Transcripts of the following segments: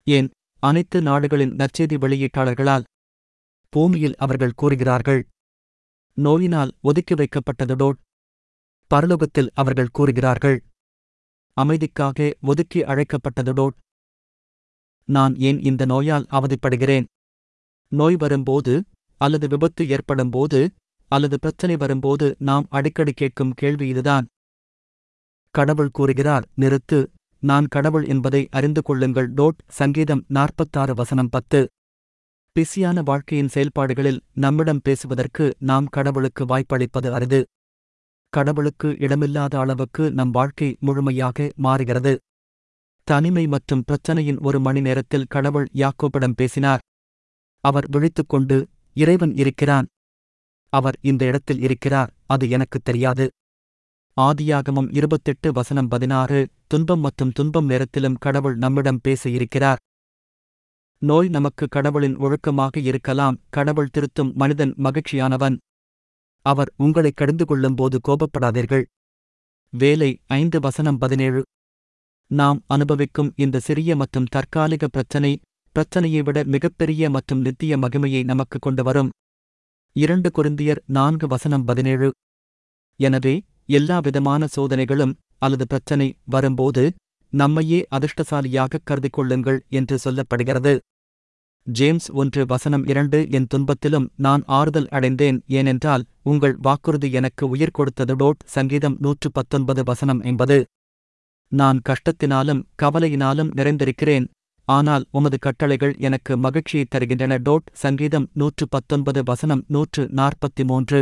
ஏன் அனைத்து நாடுகளின் நற்செய்தி வெளியீட்டாளர்களால் பூமியில் அவர்கள் கூறுகிறார்கள் நோயினால் ஒதுக்கி வைக்கப்பட்டதோடு பரலோகத்தில் அவர்கள் கூறுகிறார்கள் அமைதிக்காக ஒதுக்கி அழைக்கப்பட்டதோடு நான் ஏன் இந்த நோயால் அவதிப்படுகிறேன் நோய் வரும்போது அல்லது விபத்து ஏற்படும்போது அல்லது பிரச்சனை வரும்போது நாம் அடிக்கடி கேட்கும் கேள்வி இதுதான் கடவுள் கூறுகிறார் நிறுத்து நான் கடவுள் என்பதை அறிந்து கொள்ளுங்கள் டோட் சங்கீதம் நாற்பத்தாறு வசனம் பத்து பிஸியான வாழ்க்கையின் செயல்பாடுகளில் நம்மிடம் பேசுவதற்கு நாம் கடவுளுக்கு வாய்ப்பளிப்பது அரிது கடவுளுக்கு இடமில்லாத அளவுக்கு நம் வாழ்க்கை முழுமையாக மாறுகிறது தனிமை மற்றும் பிரச்சனையின் ஒரு மணி நேரத்தில் கடவுள் யாக்கோபிடம் பேசினார் அவர் விழித்துக்கொண்டு இறைவன் இருக்கிறான் அவர் இந்த இடத்தில் இருக்கிறார் அது எனக்குத் தெரியாது ஆதியாகமம் இருபத்தெட்டு வசனம் பதினாறு துன்பம் மற்றும் துன்பம் நேரத்திலும் கடவுள் நம்மிடம் பேச இருக்கிறார் நோய் நமக்கு கடவுளின் ஒழுக்கமாக இருக்கலாம் கடவுள் திருத்தும் மனிதன் மகிழ்ச்சியானவன் அவர் உங்களைக் கடிந்து கொள்ளும்போது கோபப்படாதீர்கள் வேலை ஐந்து வசனம் பதினேழு நாம் அனுபவிக்கும் இந்த சிறிய மற்றும் தற்காலிக பிரச்சனை பிரச்சனையை விட மிகப்பெரிய மற்றும் நித்திய மகிமையை நமக்கு கொண்டு வரும் இரண்டு குருந்தியர் நான்கு வசனம் பதினேழு எனவே எல்லா விதமான சோதனைகளும் அல்லது பிரச்சனை வரும்போது நம்மையே அதிர்ஷ்டசாலியாகக் கருதிக் கொள்ளுங்கள் என்று சொல்லப்படுகிறது ஜேம்ஸ் ஒன்று வசனம் இரண்டு என் துன்பத்திலும் நான் ஆறுதல் அடைந்தேன் ஏனென்றால் உங்கள் வாக்குறுதி எனக்கு உயிர் கொடுத்தது டோட் சங்கீதம் நூற்று பத்தொன்பது வசனம் என்பது நான் கஷ்டத்தினாலும் கவலையினாலும் நிறைந்திருக்கிறேன் ஆனால் உமது கட்டளைகள் எனக்கு மகிழ்ச்சியைத் தருகின்றன டோட் சங்கீதம் நூற்று பத்தொன்பது வசனம் நூற்று நாற்பத்தி மூன்று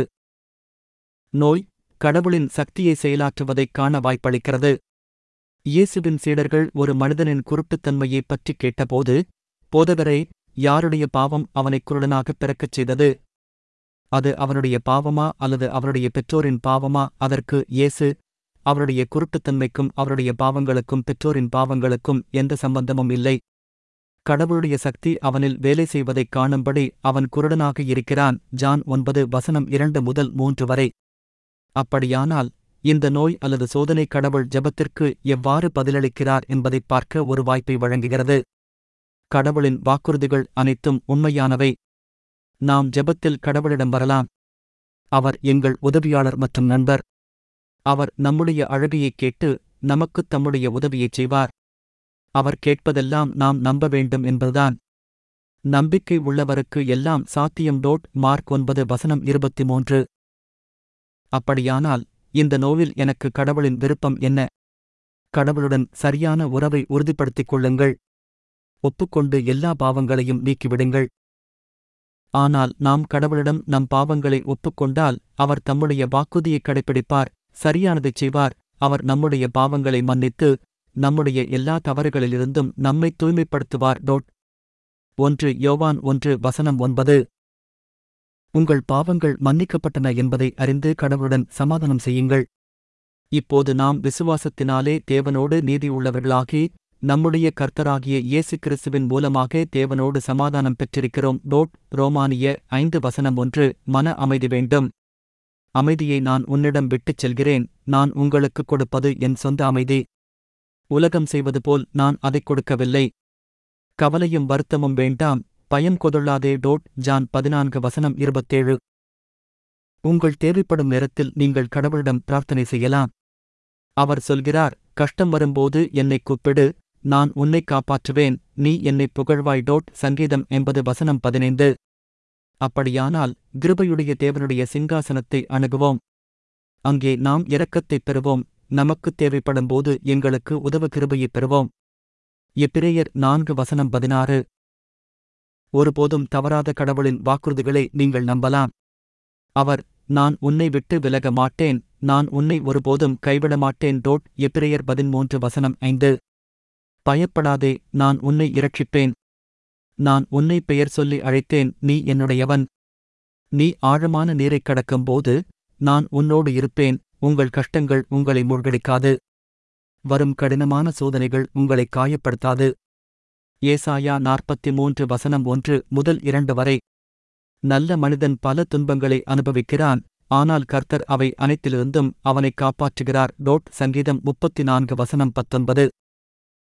நோய் கடவுளின் சக்தியை செயலாற்றுவதைக் காண வாய்ப்பளிக்கிறது இயேசுவின் சீடர்கள் ஒரு மனிதனின் குருட்டுத்தன்மையைப் பற்றி கேட்டபோது போதகரே யாருடைய பாவம் அவனைக் குருடனாகப் பிறக்கச் செய்தது அது அவனுடைய பாவமா அல்லது அவருடைய பெற்றோரின் பாவமா அதற்கு இயேசு அவருடைய குருட்டுத்தன்மைக்கும் அவருடைய பாவங்களுக்கும் பெற்றோரின் பாவங்களுக்கும் எந்த சம்பந்தமும் இல்லை கடவுளுடைய சக்தி அவனில் வேலை செய்வதைக் காணும்படி அவன் குருடனாக இருக்கிறான் ஜான் ஒன்பது வசனம் இரண்டு முதல் மூன்று வரை அப்படியானால் இந்த நோய் அல்லது சோதனை கடவுள் ஜெபத்திற்கு எவ்வாறு பதிலளிக்கிறார் என்பதைப் பார்க்க ஒரு வாய்ப்பை வழங்குகிறது கடவுளின் வாக்குறுதிகள் அனைத்தும் உண்மையானவை நாம் ஜெபத்தில் கடவுளிடம் வரலாம் அவர் எங்கள் உதவியாளர் மற்றும் நண்பர் அவர் நம்முடைய அழகையைக் கேட்டு நமக்குத் தம்முடைய உதவியைச் செய்வார் அவர் கேட்பதெல்லாம் நாம் நம்ப வேண்டும் என்பதுதான் நம்பிக்கை உள்ளவருக்கு எல்லாம் சாத்தியம் டோட் மார்க் ஒன்பது வசனம் இருபத்தி மூன்று அப்படியானால் இந்த நோவில் எனக்கு கடவுளின் விருப்பம் என்ன கடவுளுடன் சரியான உறவை உறுதிப்படுத்திக் கொள்ளுங்கள் ஒப்புக்கொண்டு எல்லா பாவங்களையும் நீக்கிவிடுங்கள் ஆனால் நாம் கடவுளிடம் நம் பாவங்களை ஒப்புக்கொண்டால் அவர் தம்முடைய வாக்குறுதியைக் கடைப்பிடிப்பார் சரியானதைச் செய்வார் அவர் நம்முடைய பாவங்களை மன்னித்து நம்முடைய எல்லா தவறுகளிலிருந்தும் நம்மை தூய்மைப்படுத்துவார் டோட் ஒன்று யோவான் ஒன்று வசனம் ஒன்பது உங்கள் பாவங்கள் மன்னிக்கப்பட்டன என்பதை அறிந்து கடவுளுடன் சமாதானம் செய்யுங்கள் இப்போது நாம் விசுவாசத்தினாலே தேவனோடு நீதியுள்ளவர்களாகி நம்முடைய கர்த்தராகிய இயேசு கிறிஸ்துவின் மூலமாக தேவனோடு சமாதானம் பெற்றிருக்கிறோம் டோட் ரோமானிய ஐந்து வசனம் ஒன்று மன அமைதி வேண்டும் அமைதியை நான் உன்னிடம் விட்டுச் செல்கிறேன் நான் உங்களுக்கு கொடுப்பது என் சொந்த அமைதி உலகம் செய்வது போல் நான் அதைக் கொடுக்கவில்லை கவலையும் வருத்தமும் வேண்டாம் பயம் கொதொள்ளாதே டோட் ஜான் பதினான்கு வசனம் இருபத்தேழு உங்கள் தேவைப்படும் நேரத்தில் நீங்கள் கடவுளிடம் பிரார்த்தனை செய்யலாம் அவர் சொல்கிறார் கஷ்டம் வரும்போது என்னைக் கூப்பிடு நான் உன்னைக் காப்பாற்றுவேன் நீ என்னைப் புகழ்வாய் டோட் சங்கீதம் எண்பது வசனம் பதினைந்து அப்படியானால் கிருபையுடைய தேவனுடைய சிங்காசனத்தை அணுகுவோம் அங்கே நாம் இரக்கத்தைப் பெறுவோம் நமக்குத் தேவைப்படும்போது எங்களுக்கு உதவ கிருபையைப் பெறுவோம் எப்பிரேயர் நான்கு வசனம் பதினாறு ஒருபோதும் தவறாத கடவுளின் வாக்குறுதிகளை நீங்கள் நம்பலாம் அவர் நான் உன்னை விட்டு விலக மாட்டேன் நான் உன்னை ஒருபோதும் கைவிட மாட்டேன் டோட் எப்பிரேயர் பதிமூன்று வசனம் ஐந்து பயப்படாதே நான் உன்னை இரட்சிப்பேன் நான் உன்னை பெயர் சொல்லி அழைத்தேன் நீ என்னுடையவன் நீ ஆழமான நீரைக் கடக்கும்போது நான் உன்னோடு இருப்பேன் உங்கள் கஷ்டங்கள் உங்களை மூழ்கடிக்காது வரும் கடினமான சோதனைகள் உங்களை காயப்படுத்தாது ஏசாயா நாற்பத்தி மூன்று வசனம் ஒன்று முதல் இரண்டு வரை நல்ல மனிதன் பல துன்பங்களை அனுபவிக்கிறான் ஆனால் கர்த்தர் அவை அனைத்திலிருந்தும் அவனைக் காப்பாற்றுகிறார் டோட் சங்கீதம் முப்பத்தி நான்கு வசனம் பத்தொன்பது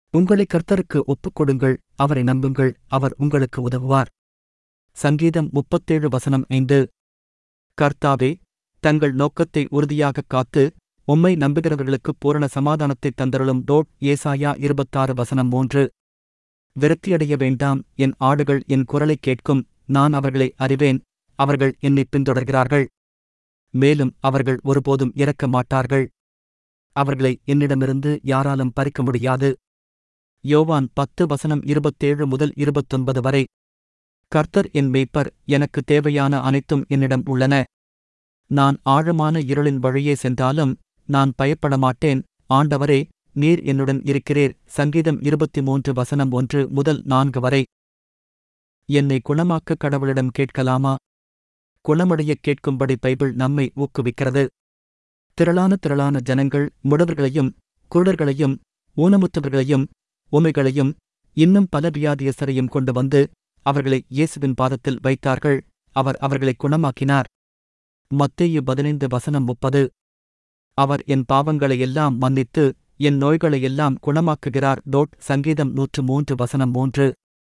உங்களை கர்த்தருக்கு ஒப்புக்கொடுங்கள் அவரை நம்புங்கள் அவர் உங்களுக்கு உதவுவார் சங்கீதம் முப்பத்தேழு வசனம் ஐந்து கர்த்தாவே தங்கள் நோக்கத்தை உறுதியாகக் காத்து உம்மை நம்புகிறவர்களுக்கு பூரண சமாதானத்தை தந்தருளும் டோட் ஏசாயா இருபத்தாறு வசனம் மூன்று விரக்தியடைய வேண்டாம் என் ஆடுகள் என் குரலைக் கேட்கும் நான் அவர்களை அறிவேன் அவர்கள் என்னை பின்தொடர்கிறார்கள் மேலும் அவர்கள் ஒருபோதும் இறக்க மாட்டார்கள் அவர்களை என்னிடமிருந்து யாராலும் பறிக்க முடியாது யோவான் பத்து வசனம் இருபத்தேழு முதல் இருபத்தொன்பது வரை கர்த்தர் என் மேய்ப்பர் எனக்கு தேவையான அனைத்தும் என்னிடம் உள்ளன நான் ஆழமான இருளின் வழியே சென்றாலும் நான் பயப்பட மாட்டேன் ஆண்டவரே நீர் என்னுடன் இருக்கிறீர் சங்கீதம் இருபத்தி மூன்று வசனம் ஒன்று முதல் நான்கு வரை என்னை குணமாக்க கடவுளிடம் கேட்கலாமா குணமடையக் கேட்கும்படி பைபிள் நம்மை ஊக்குவிக்கிறது திரளான திரளான ஜனங்கள் முடவர்களையும் குருடர்களையும் ஊனமுற்றவர்களையும் உமைகளையும் இன்னும் பல வியாதியஸ்தரையும் கொண்டு வந்து அவர்களை இயேசுவின் பாதத்தில் வைத்தார்கள் அவர் அவர்களை குணமாக்கினார் மத்தேயு பதினைந்து வசனம் முப்பது அவர் என் பாவங்களையெல்லாம் மன்னித்து என் நோய்களையெல்லாம் குணமாக்குகிறார் டோட் சங்கீதம் நூற்று மூன்று வசனம் மூன்று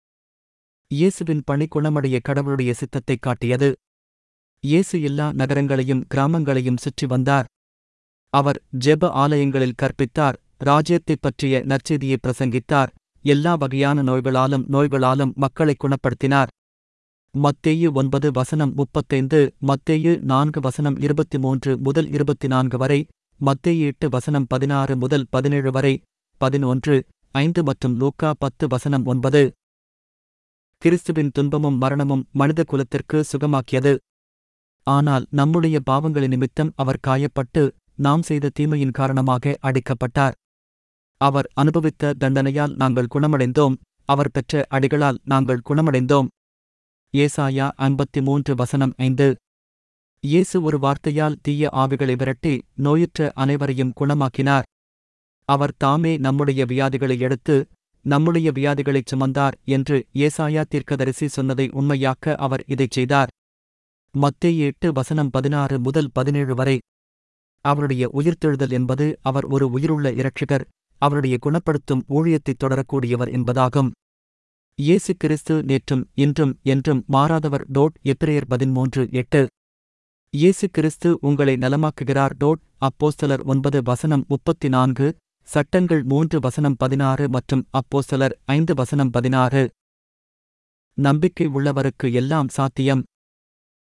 இயேசுவின் பணி குணமடைய கடவுளுடைய சித்தத்தைக் காட்டியது இயேசு எல்லா நகரங்களையும் கிராமங்களையும் சுற்றி வந்தார் அவர் ஜெப ஆலயங்களில் கற்பித்தார் ராஜ்யத்தைப் பற்றிய நற்செய்தியை பிரசங்கித்தார் எல்லா வகையான நோய்களாலும் நோய்களாலும் மக்களை குணப்படுத்தினார் மத்தேயு ஒன்பது வசனம் முப்பத்தைந்து மத்தேயு நான்கு வசனம் இருபத்தி மூன்று முதல் இருபத்தி நான்கு வரை மத்தேயு எட்டு வசனம் பதினாறு முதல் பதினேழு வரை பதினொன்று ஐந்து மற்றும் லூக்கா பத்து வசனம் ஒன்பது கிறிஸ்துவின் துன்பமும் மரணமும் மனித குலத்திற்கு சுகமாக்கியது ஆனால் நம்முடைய பாவங்களின் நிமித்தம் அவர் காயப்பட்டு நாம் செய்த தீமையின் காரணமாக அடிக்கப்பட்டார் அவர் அனுபவித்த தண்டனையால் நாங்கள் குணமடைந்தோம் அவர் பெற்ற அடிகளால் நாங்கள் குணமடைந்தோம் ஏசாயா ஐம்பத்தி மூன்று வசனம் ஐந்து இயேசு ஒரு வார்த்தையால் தீய ஆவிகளை விரட்டி நோயுற்ற அனைவரையும் குணமாக்கினார் அவர் தாமே நம்முடைய வியாதிகளை எடுத்து நம்முடைய வியாதிகளைச் சுமந்தார் என்று ஏசாயா தீர்க்கதரிசி சொன்னதை உண்மையாக்க அவர் இதைச் செய்தார் மத்தேயு எட்டு வசனம் பதினாறு முதல் பதினேழு வரை அவருடைய உயிர்த்தெழுதல் என்பது அவர் ஒரு உயிருள்ள இரட்சகர் அவருடைய குணப்படுத்தும் ஊழியத்தைத் தொடரக்கூடியவர் என்பதாகும் இயேசு கிறிஸ்து நேற்றும் இன்றும் என்றும் மாறாதவர் டோட் எப்பிரேயர் பதிமூன்று எட்டு இயேசு கிறிஸ்து உங்களை நலமாக்குகிறார் டோட் அப்போஸ்தலர் ஒன்பது வசனம் முப்பத்தி நான்கு சட்டங்கள் மூன்று வசனம் பதினாறு மற்றும் அப்போஸ்தலர் ஐந்து வசனம் பதினாறு நம்பிக்கை உள்ளவருக்கு எல்லாம் சாத்தியம்